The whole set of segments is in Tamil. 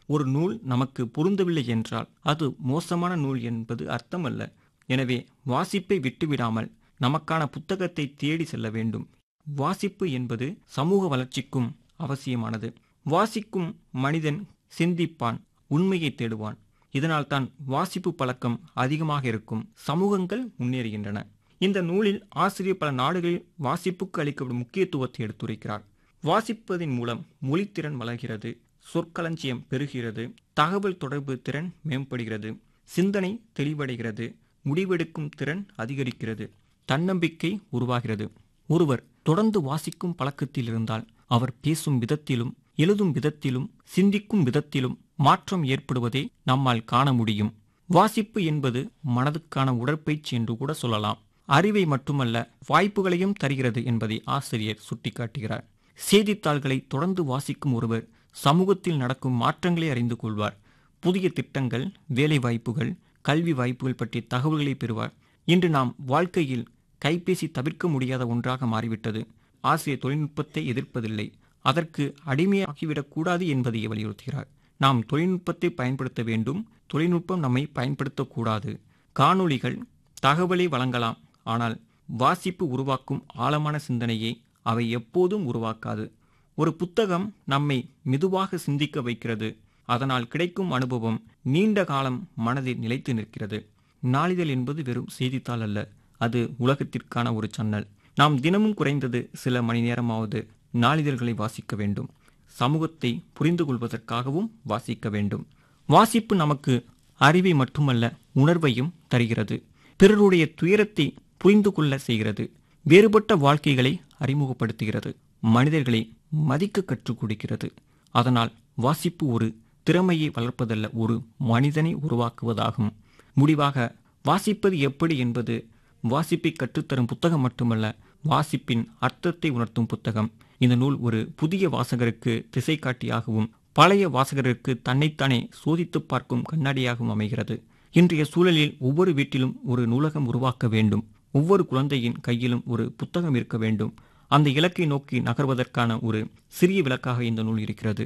ஒரு நூல் நமக்கு பொருந்தவில்லை என்றால் அது மோசமான நூல் என்பது அர்த்தமல்ல எனவே வாசிப்பை விட்டுவிடாமல் நமக்கான புத்தகத்தை தேடி செல்ல வேண்டும் வாசிப்பு என்பது சமூக வளர்ச்சிக்கும் அவசியமானது வாசிக்கும் மனிதன் சிந்திப்பான் உண்மையை தேடுவான் இதனால் தான் வாசிப்பு பழக்கம் அதிகமாக இருக்கும் சமூகங்கள் முன்னேறுகின்றன இந்த நூலில் ஆசிரியர் பல நாடுகளில் வாசிப்புக்கு அளிக்கப்படும் முக்கியத்துவத்தை எடுத்துரைக்கிறார் வாசிப்பதின் மூலம் மொழித்திறன் வளர்கிறது சொற்களஞ்சியம் பெருகிறது தகவல் தொடர்பு திறன் மேம்படுகிறது சிந்தனை தெளிவடைகிறது முடிவெடுக்கும் திறன் அதிகரிக்கிறது தன்னம்பிக்கை உருவாகிறது ஒருவர் தொடர்ந்து வாசிக்கும் பழக்கத்தில் இருந்தால் அவர் பேசும் விதத்திலும் எழுதும் விதத்திலும் சிந்திக்கும் விதத்திலும் மாற்றம் ஏற்படுவதை நம்மால் காண முடியும் வாசிப்பு என்பது மனதுக்கான உடற்பயிற்சி என்று கூட சொல்லலாம் அறிவை மட்டுமல்ல வாய்ப்புகளையும் தருகிறது என்பதை ஆசிரியர் சுட்டிக்காட்டுகிறார் செய்தித்தாள்களை தொடர்ந்து வாசிக்கும் ஒருவர் சமூகத்தில் நடக்கும் மாற்றங்களை அறிந்து கொள்வார் புதிய திட்டங்கள் வேலை வாய்ப்புகள் கல்வி வாய்ப்புகள் பற்றிய தகவல்களை பெறுவார் இன்று நாம் வாழ்க்கையில் கைபேசி தவிர்க்க முடியாத ஒன்றாக மாறிவிட்டது ஆசிரியர் தொழில்நுட்பத்தை எதிர்ப்பதில்லை அதற்கு அடிமையாகிவிடக்கூடாது என்பதை வலியுறுத்துகிறார் நாம் தொழில்நுட்பத்தை பயன்படுத்த வேண்டும் தொழில்நுட்பம் நம்மை பயன்படுத்தக்கூடாது காணொளிகள் தகவலை வழங்கலாம் ஆனால் வாசிப்பு உருவாக்கும் ஆழமான சிந்தனையை அவை எப்போதும் உருவாக்காது ஒரு புத்தகம் நம்மை மெதுவாக சிந்திக்க வைக்கிறது அதனால் கிடைக்கும் அனுபவம் நீண்ட காலம் மனதில் நிலைத்து நிற்கிறது நாளிதழ் என்பது வெறும் செய்தித்தாள் அல்ல அது உலகத்திற்கான ஒரு சன்னல் நாம் தினமும் குறைந்தது சில மணி நேரமாவது நாளிதழ்களை வாசிக்க வேண்டும் சமூகத்தை புரிந்து கொள்வதற்காகவும் வாசிக்க வேண்டும் வாசிப்பு நமக்கு அறிவை மட்டுமல்ல உணர்வையும் தருகிறது பிறருடைய துயரத்தை புரிந்து கொள்ள செய்கிறது வேறுபட்ட வாழ்க்கைகளை அறிமுகப்படுத்துகிறது மனிதர்களை மதிக்க கற்றுக் கொடுக்கிறது அதனால் வாசிப்பு ஒரு திறமையை வளர்ப்பதல்ல ஒரு மனிதனை உருவாக்குவதாகும் முடிவாக வாசிப்பது எப்படி என்பது வாசிப்பை கற்றுத்தரும் புத்தகம் மட்டுமல்ல வாசிப்பின் அர்த்தத்தை உணர்த்தும் புத்தகம் இந்த நூல் ஒரு புதிய வாசகருக்கு திசை காட்டியாகவும் பழைய வாசகருக்கு தன்னைத்தானே சோதித்து பார்க்கும் கண்ணாடியாகவும் அமைகிறது இன்றைய சூழலில் ஒவ்வொரு வீட்டிலும் ஒரு நூலகம் உருவாக்க வேண்டும் ஒவ்வொரு குழந்தையின் கையிலும் ஒரு புத்தகம் இருக்க வேண்டும் அந்த இலக்கை நோக்கி நகர்வதற்கான ஒரு சிறிய விளக்காக இந்த நூல் இருக்கிறது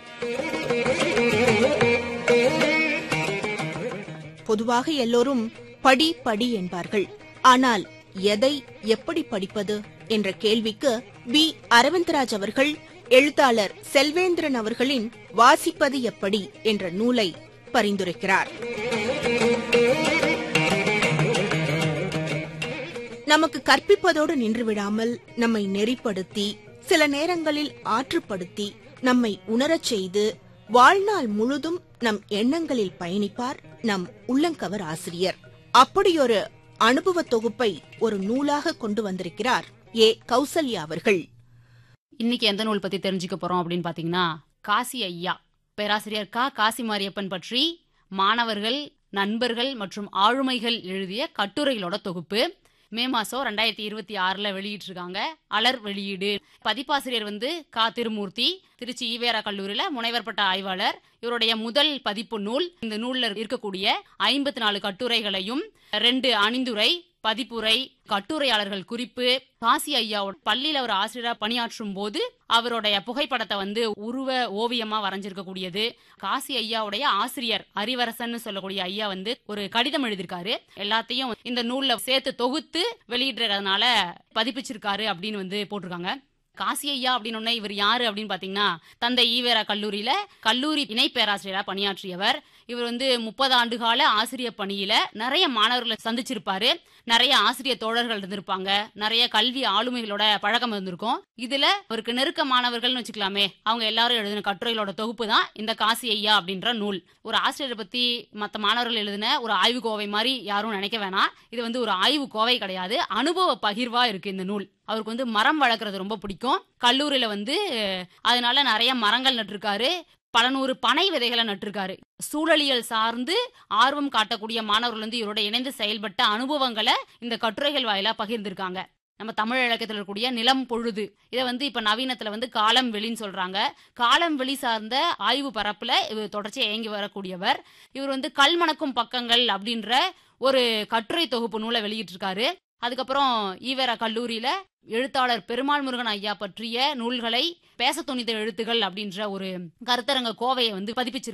பொதுவாக எல்லோரும் படி படி என்பார்கள் ஆனால் எதை எப்படி படிப்பது என்ற கேள்விக்கு பி அரவிந்தராஜ் அவர்கள் எழுத்தாளர் செல்வேந்திரன் அவர்களின் வாசிப்பது எப்படி என்ற நூலை பரிந்துரைக்கிறார் நமக்கு கற்பிப்பதோடு நின்றுவிடாமல் நம்மை நெறிப்படுத்தி சில நேரங்களில் ஆற்றுப்படுத்தி நம்மை உணரச் செய்து வாழ்நாள் முழுதும் நம் எண்ணங்களில் பயணிப்பார் நம் உள்ளங்கவர் ஆசிரியர் அப்படியொரு அனுபவ தொகுப்பை ஒரு நூலாக கொண்டு வந்திருக்கிறார் ஏ கௌசல்யா அவர்கள் இன்னைக்கு எந்த நூல் பத்தி தெரிஞ்சுக்க போறோம் அப்படின்னு பாத்தீங்கன்னா காசி ஐயா பேராசிரியர் கா காசி மாரியப்பன் பற்றி மாணவர்கள் நண்பர்கள் மற்றும் ஆளுமைகள் எழுதிய கட்டுரைகளோட தொகுப்பு மே மாசம் ரெண்டாயிரத்தி இருபத்தி ஆறுல வெளியிட்டிருக்காங்க அலர் வெளியீடு பதிப்பாசிரியர் வந்து கா திருமூர்த்தி திருச்சி ஈவேரா கல்லூரியில முனைவர் பட்ட ஆய்வாளர் இவருடைய முதல் பதிப்பு நூல் இந்த நூல்ல இருக்கக்கூடிய ஐம்பத்தி நாலு கட்டுரைகளையும் ரெண்டு அணிந்துரை பதிப்புரை கட்டுரையாளர்கள் குறிப்பு காசி ஐயாவோட பள்ளியில ஒரு ஆசிரியரா பணியாற்றும் போது அவருடைய புகைப்படத்தை வந்து உருவ ஓவியமா வரைஞ்சிருக்கக்கூடியது காசி ஐயாவுடைய ஆசிரியர் அரிவரசன் சொல்லக்கூடிய ஐயா வந்து ஒரு கடிதம் எழுதியிருக்காரு எல்லாத்தையும் இந்த நூல்ல சேர்த்து தொகுத்து வெளியிடுறதுனால பதிப்பிச்சிருக்காரு அப்படின்னு வந்து போட்டிருக்காங்க காசி ஐயா அப்படின்னு இவர் யாரு அப்படின்னு பாத்தீங்கன்னா தந்தை ஈவேரா கல்லூரியில கல்லூரி இணை பேராசிரியரா பணியாற்றியவர் இவர் வந்து முப்பது ஆண்டு கால ஆசிரியர் பணியில நிறைய மாணவர்களை சந்திச்சிருப்பாரு நிறைய ஆசிரியர் தோழர்கள் இருந்திருப்பாங்க நிறைய கல்வி ஆளுமைகளோட பழக்கம் இருந்திருக்கும் இதுல அவருக்கு நெருக்க மாணவர்கள்னு வச்சுக்கலாமே அவங்க எல்லாரும் எழுதின கட்டுரைகளோட தொகுப்பு தான் இந்த காசி ஐயா அப்படின்ற நூல் ஒரு ஆசிரியரை பத்தி மத்த மாணவர்கள் எழுதின ஒரு ஆய்வு கோவை மாதிரி யாரும் நினைக்க வேணாம் இது வந்து ஒரு ஆய்வு கோவை கிடையாது அனுபவ பகிர்வா இருக்கு இந்த நூல் அவருக்கு வந்து மரம் வளர்க்குறது ரொம்ப பிடிக்கும் கல்லூரியில வந்து அதனால நிறைய மரங்கள் நட்டிருக்காரு பல நூறு பனை விதைகளை நட்டிருக்காரு சூழலியல் சார்ந்து ஆர்வம் காட்டக்கூடிய மாணவர்கள் வந்து இவரோட இணைந்து செயல்பட்ட அனுபவங்களை இந்த கட்டுரைகள் வாயிலா பகிர்ந்திருக்காங்க நம்ம தமிழ் இலக்கியத்தில் இருக்கக்கூடிய நிலம் பொழுது இதை வந்து இப்ப நவீனத்துல வந்து காலம் வெளின்னு சொல்றாங்க காலம் வெளி சார்ந்த ஆய்வு பரப்புல இவர் தொடர்ச்சியா இயங்கி வரக்கூடியவர் இவர் வந்து கல்மணக்கும் பக்கங்கள் அப்படின்ற ஒரு கட்டுரை தொகுப்பு நூலை வெளியிட்டிருக்காரு அதுக்கப்புறம் ஈவேரா கல்லூரியில எழுத்தாளர் பெருமாள் முருகன் ஐயா பற்றிய நூல்களை பேச துணித எழுத்துகள் அப்படின்ற ஒரு கருத்தரங்க கோவையை வந்து பதிப்பிச்சிருக்காரு